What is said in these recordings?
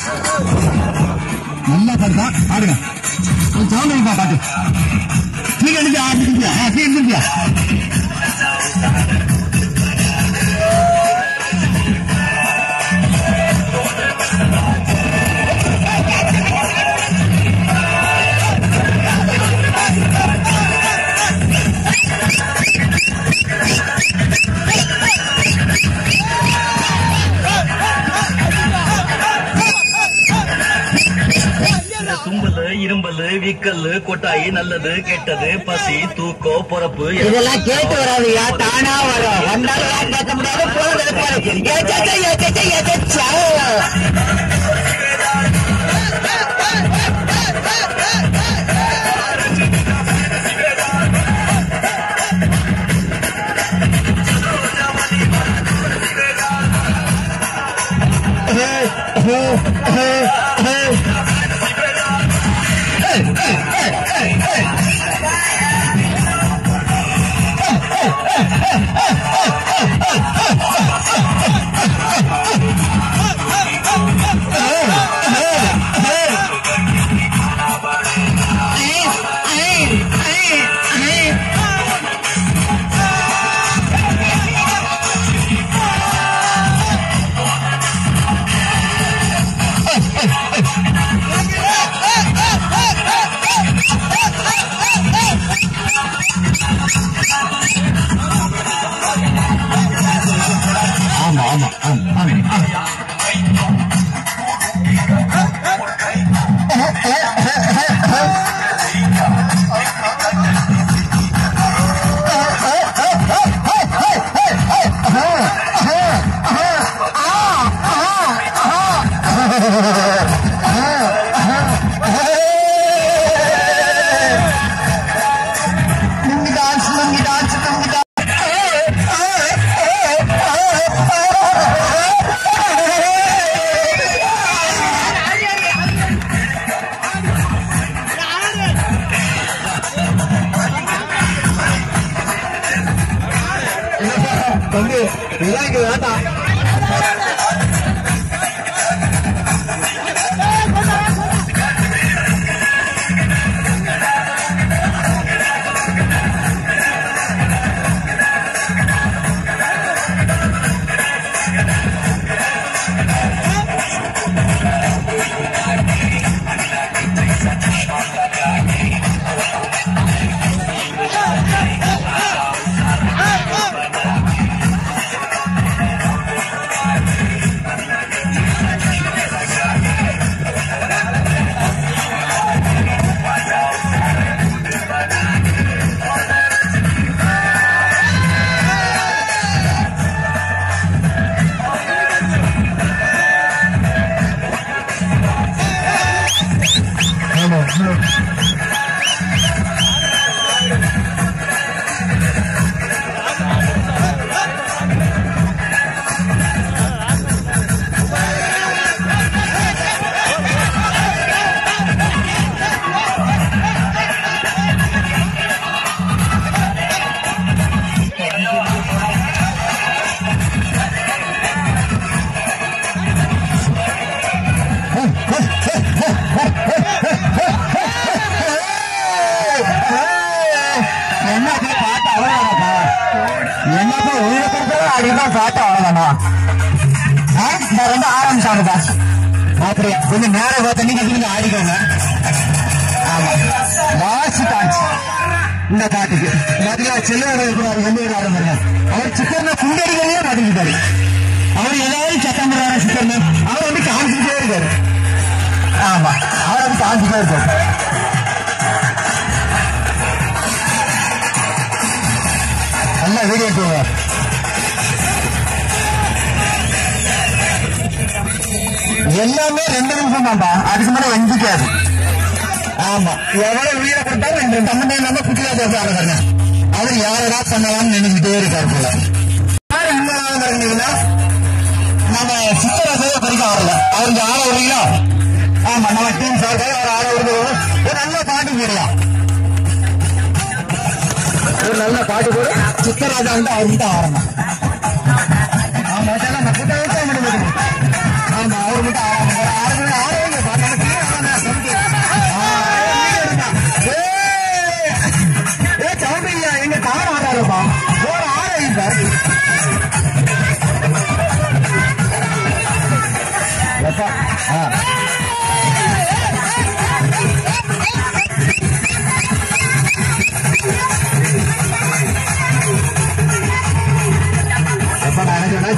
நல்லா பாருப்பா ஆடுங்க கொஞ்சம் சவுண்ட் வைப்பா பாட்டு கீழே எழுதி ஆடுங்க ஆ கீழே எழுதியா தும்பலு இரும்பலு விக்கல்லு கொட்டாயி நல்லது கெட்டது பசி தூக்கம் பொறப்பு இதெல்லாம் கேட்டு வராதுயா தானா வரும் வந்தாலும் கேட்க முடியாது போறது எச்சச்ச எச்சச்ச எச்சச்சா ஆமா ஆமா ஆமா ஆமா லுங்கி டான்ஸ் லுங்கி டான்ஸ் லுங்கி தம்பி இதெல்லாம் இங்க வேண்டாம் என்னப்பா பாட்டு அவ்வளவுதானப்பா என்னப்பா உயிரை கொடுத்தாலும் அடிதான் பாட்டு அவ்வளவுதானா ஆ? இந்த ரெண்டு ஆரம்பிச்சாங்கப்பா அப்படி கொஞ்சம் நேரம் பார்த்து நீங்க நீங்க ஆடிக்கோங்க ஆமா லாஸ்ட் டான்ஸ் இந்த பாட்டுக்கு பாத்தீங்களா செல்லுவாரு இருக்கிறாரு வெளியே ஆரம்பிங்க அவர் சிக்கர்னா குண்டடிகளே மாட்டிக்கிட்டாரு அவர் எல்லாரும் சத்தம் போடுறாரு சிக்கர்னு அவர் வந்து காமிச்சுட்டே இருக்காரு ஆமா அவர் வந்து காமிச்சுட்டே இருக்காரு நல்ல வீடியோ எடுத்துங்க எல்லாமே ரெண்டு நிமிஷம் தான்ப்பா அதுக்கு மேல எந்திக்காது ஆமா எவ்வளவு உயிரை கொடுத்தாலும் ரெண்டு தம்பி இல்லாம குட்டியா பேசுறாங்க பாருங்க அவர் யாரடா பண்ணலாம்னு நினைச்சுட்டே இருக்காரு போல யாரு இல்லாம இருந்தீங்கன்னா நம்ம சித்தராசையை பறிக்க வரல அவருக்கு ஆள விடுறீங்களா ஆமா நம்ம டீம் சார்பாக அவர் ஆள விடுறது ஒரு நல்ல பாட்டு போடலாம் ஒரு நல்ல பாட்டு போடு சித்தராஜா வந்து அவர்கிட்ட ஆரம்பம் ஆமா அதெல்லாம் நான் கூட்ட வச்சா மட்டும் போட்டுக்கோ. ஆமா அவர் மட்டும் ஆரம்பம் ஒரு ஆறு மணி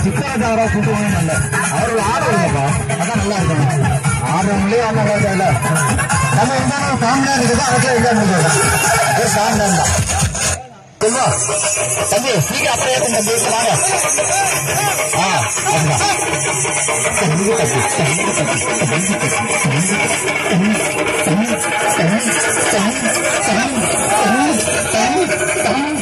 சிக்கன தவறா கூட்டுவாங்க நல்ல அவர்கள் ஆடுவாங்கப்பா அதான் நல்லா இருக்கும் ஆடுறவங்களே ஆட நல்லா இல்ல நம்ம இருந்தாலும் ஃபேமிலியா இருக்குது அதுக்கே எல்லாம் முடியாது ஃபேமிலியா இருந்தா செல்வா தம்பி சீக்கிரம் அப்படியே தம்பி வாங்க ஆ அதுதான் தம்பி தம்பி தம்பி தம்பி தம்பி தம்பி தம்பி